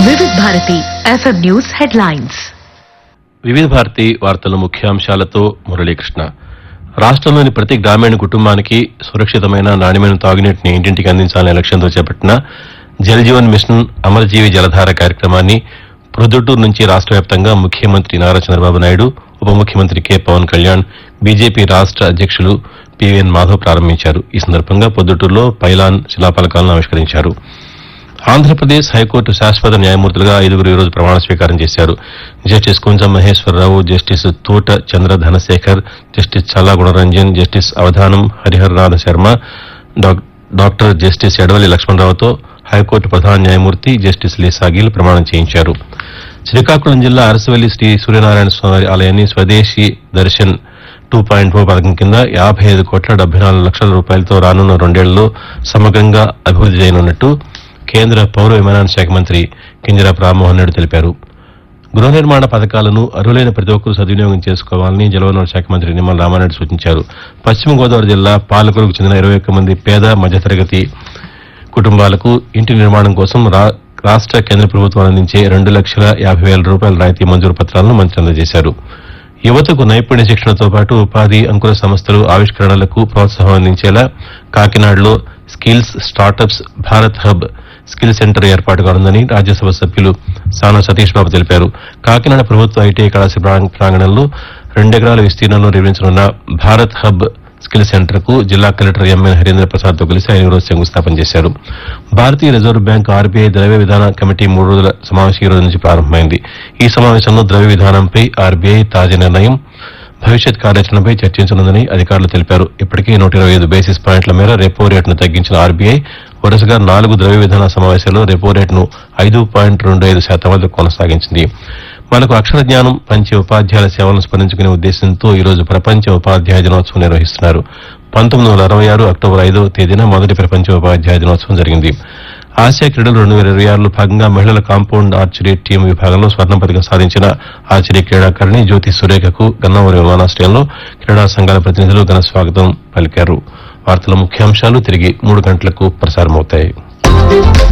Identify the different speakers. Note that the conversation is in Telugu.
Speaker 1: వివిధ భారతి ఎఫ్ఎం న్యూస్ హెడ్లైన్స్
Speaker 2: వివిధ భారతి వార్తల ముఖ్యాంశాలతో మురళీకృష్ణ రాష్ట్రంలోని ప్రతి గ్రామీణ కుటుంబానికి సురక్షితమైన నాణ్యమైన తాగునీటిని ఇంటింటికి అందించాలనే లక్ష్యంతో చేపట్టిన జల్ జీవన్ మిషన్ అమరజీవి జలధార కార్యక్రమాన్ని ప్రొద్దుటూరు నుంచి రాష్ట్ర వ్యాప్తంగా ముఖ్యమంత్రి నారా చంద్రబాబు నాయుడు ఉప ముఖ్యమంత్రి కె పవన్ కళ్యాణ్ బీజేపీ రాష్ట్ర అధ్యక్షులు పివిఎన్ మాధవ్ ప్రారంభించారు ఈ సందర్భంగా పొద్దుటూరులో పైలాన్ శిలాఫలకాలను ఆవిష్కరించారు ఆంధ్రప్రదేశ్ హైకోర్టు శాశ్వత న్యాయమూర్తులుగా ఐదుగురు ఈ రోజు ప్రమాణ స్వీకారం చేశారు justice కుంజం Maheswararao justice Thota Chandra Dhanasekhar justice Challa Gunaranjan justice Avadhanam Hariharanatha Sharma డాక్- డాక్టర్ జస్టిస్ ఎడవల్లి లక్ష్మణరావుతో హైకోర్టు ప్రధాన న్యాయమూర్తి జస్టిస్ లీసాగిల్ ప్రమాణం చేయించారు శ్రీకాకుళం జిల్లా అరసవల్లి శ్రీ సూర్యనారాయణ స్వామి ఆలయాన్ని స్వదేశీ దర్శన్ టూ పాయింట్ ఫోర్ పథకం కింద యాభై ఐదు కోట్ల డెబ్బై నాలుగు లక్షల రూపాయలతో రానున్న రెండేళ్లలో సమగ్రంగా అభివృద్ది చేయనున్నట్టు కేంద్ర పౌర విమానయాన శాఖ మంత్రి కింజరాపు రామ్మోహన్ రెడ్డి తెలిపారు గృహ నిర్మాణ పథకాలను అర్హులైన ప్రతి ఒక్కరూ సద్వినియోగం చేసుకోవాలని జలవనరుల శాఖ మంత్రి నిమ్మల రామారెడ్డి సూచించారు పశ్చిమ గోదావరి జిల్లా పాలకులకు చెందిన ఇరవై ఒక్క మంది పేద మధ్యతరగతి కుటుంబాలకు ఇంటి నిర్మాణం కోసం రా- రాష్ట్ర కేంద్ర ప్రభుత్వం అందించే రెండు లక్షల యాభై వేల రూపాయల రాయితీ మంజూరు పత్రాలను మంత్రి అందజేశారు యువతకు నైపుణ్య శిక్షణతో పాటు ఉపాధి అంకుర సంస్థలు ఆవిష్కరణలకు ప్రోత్సాహం అందించేలా కాకినాడలో skills startups Bharat hub skill centre ఏర్పాటు కానుందని రాజ్యసభ సభ్యులు సానా సతీష్ బాబు తెలిపారు కాకినాడ ప్రభుత్వ ఐటీఐ కళాశాల ప్రాంగ- ప్రాంగణంలో రెండెకరాల విస్తీర్ణంలో నిర్మించనున్న భారత్ హబ్ స్కిల్ సెంటర్ కు జిల్లా కలెక్టర్ ఎంఎన్ హరీంద్ర ప్రసాద్ తో కలిసి ఆయన ఈరోజు శంకుస్థాపన చేశారు భారతీయ రిజర్వ్ బ్యాంక్ ఆర్బీఐ ద్రవ్య విధాన కమిటీ మూడు రోజుల సమావేశం ఈ రోజు నుంచి ప్రారంభమైంది ఈ సమావేశంలో ద్రవ్య విధానంపై ఆర్బీఐ తాజా నిర్ణయం భవిష్యత్ కార్యాచరణపై చర్చించనుందని అధికారులు తెలిపారు ఇప్పటికే నూట ఇరవై ఐదు బేసిస్ పాయింట్ల మేర రెపో రేటును తగ్గించిన ఆర్బీఐ వరుసగా నాలుగు ద్రవ్య విధాన సమావేశాల్లో రెపో రేటును ఐదు పాయింట్ రెండు ఐదు శాతం వద్ద కొనసాగించింది మనకు అక్షర జ్ఞానం పంచే ఉపాధ్యాయుల సేవలను స్మరించుకునే ఉద్దేశంతో ఈ రోజు ప్రపంచ ఉపాధ్యాయ దినోత్సవం నిర్వహిస్తున్నారు పంతొమ్మిది వందల అరవై ఆరు అక్టోబర్ ఐదవ తేదీన మొదటి ప్రపంచ ఉపాధ్యాయ దినోత్సవం జరిగింది ఆసియా క్రీడలు రెండు వేల ఇరవై ఆరులో భాగంగా మహిళల కాంపౌండ్ ఆర్చరీ టీం విభాగంలో స్వర్ణ పథకం సాధించిన ఆర్చరీ క్రీడాకారిణి జ్యోతి సురేఖకు గన్నవరం విమానాశ్రయంలో క్రీడా సంఘాల ప్రతినిధులు ఘన స్వాగతం పలికారు వార్తల ముఖ్యాంశాలు తిరిగి మూడు గంటలకు ప్రసారమవుతాయి